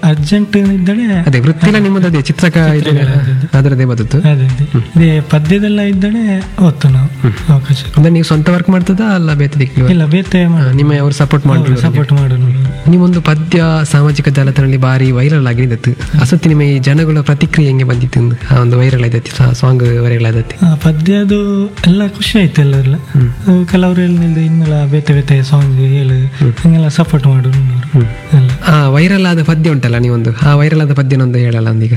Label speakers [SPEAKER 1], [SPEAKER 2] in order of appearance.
[SPEAKER 1] Urgent ಇದ್ದಡೆ
[SPEAKER 2] ಅದೇ ವೃತ್ತಿಲ ನಿಮ್ಮದು ಅದೇ ಚಿತ್ರಕ ಇದು ಅದರದೇ ಬದುತ್ತು
[SPEAKER 1] ಅದೇ ಅದೇ ಇದೇ ಪದ್ಯದೆಲ್ಲ ಇದ್ದಡೆ ಓದ್ತು ನಾವು ಅವಕಾಶ
[SPEAKER 2] ಅಂದ್ರೆ ನೀವು ಸ್ವಂತ ವರ್ಕ್ ಮಾಡ್ತದಾ ಅಲ್ಲ ಬೇತೆ ದಿಕ್ಕಿಗೆ
[SPEAKER 1] ಇಲ್ಲ ಬೇತೆ
[SPEAKER 2] ನಿಮ್ಮ ಅವ್ರು ಸಪೋರ್ಟ್ ಮಾಡಿ
[SPEAKER 1] ಸಪೋರ್ಟ್ ಮಾಡು
[SPEAKER 2] ನೀವೊಂದು ಪದ್ಯ ಸಾಮಾಜಿಕ ಜಾಲತಾಣದಲ್ಲಿ ಬಾರಿ ವೈರಲ್ ಆಗಿದ್ದತ್ತು ಅಸತಿ ನಿಮ್ಮ ಈ ಜನಗಳ ಪ್ರತಿಕ್ರಿಯೆ ಹೆಂಗೆ ಬಂದಿತ್ತು ಅಂದು? ಆ ಒಂದು ವೈರಲ್ ಆದತಿ ಸಾಂಗ್ ವೈರಲ್ ಆದತಿ
[SPEAKER 1] ಆ, ಪದ್ಯದು ಎಲ್ಲ ಖುಷಿ ಆಯ್ತು ಎಲ್ಲರೆಲ್ಲ ಕೆಲವರು ಹೇಳಿದ ಇನ್ನೆಲ್ಲ ಬೇತೆ ಬೇತೆ ಸಾಂಗ್ ಹೇಳು ಹಂಗೆಲ್ಲ ಸಪೋರ್ಟ್ ಮಾಡು ಅನ್ನೋರು. ಎಲ್ಲ
[SPEAKER 2] ಆ ವೈರಲ್ ಆದ ಪದ್ಯ ಉಂಟಲ್ಲ ನೀವೊಂದು ಆ ವೈರಲ್ ಆದ ಪದ್ಯನೊಂದು ಹೇಳಲ್ಲ ಅಂದೀಗ